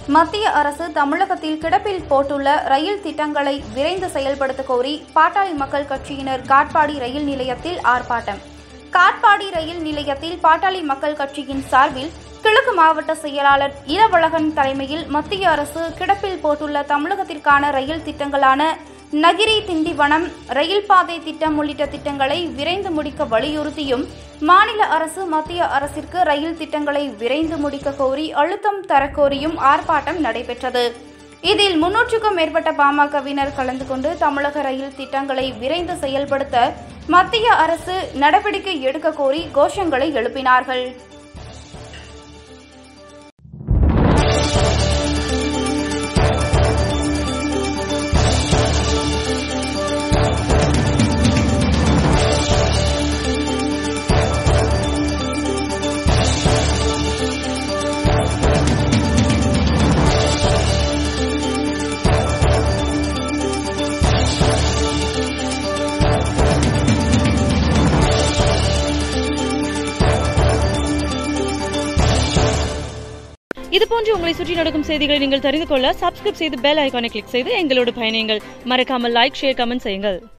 மத்திய அரசு தமிழகத்தில் கிடப்பில் போட்டுள்ள ரயில் திட்டங்களை விரைந்து செயல்படுத்த கோரி பாட்டாளி மக்கள் கட்சியினர் காட்பாடி ரயில் நிலையத்தில் ஆர்ப்பாட்டம் காட்பாடி ரயில் நிலையத்தில் பாட்டாளி மக்கள் கட்சியின் சார்பில் கிழக்கு மாவட்ட செயலாளர் இரவழகன் தலைமையில் மத்திய அரசு கிடப்பில் போட்டுள்ள தமிழகத்திற்கான ரயில் திட்டங்களான நகிரி திண்டிவனம் ரயில் பாதை திட்டம் உள்ளிட்ட திட்டங்களை விரைந்து முடிக்க வலியுறுத்தியும் மாநில அரசு மத்திய அரசிற்கு ரயில் திட்டங்களை விரைந்து முடிக்க கோரி அழுத்தம் தரக்கோரியும் ஆர்ப்பாட்டம் நடைபெற்றது இதில் முன்னூற்றுக்கும் மேற்பட்ட பாமகவினர் கலந்து கொண்டு தமிழக ரயில் திட்டங்களை விரைந்து செயல்படுத்த மத்திய அரசு நடவடிக்கை எடுக்க கோரி கோஷங்களை எழுப்பினார்கள் இது போன்று உங்களை சுற்றி நடக்கும் செய்திகளை நீங்கள் தெரிந்து கொள்ள சப்ஸ்கிரைப் செய்து பெல் ஐகானை கிளிக் செய்து எங்களோடு பயணியுங்கள் மறக்காமல் லைக் ஷேர் கமெண்ட் செய்யுங்கள்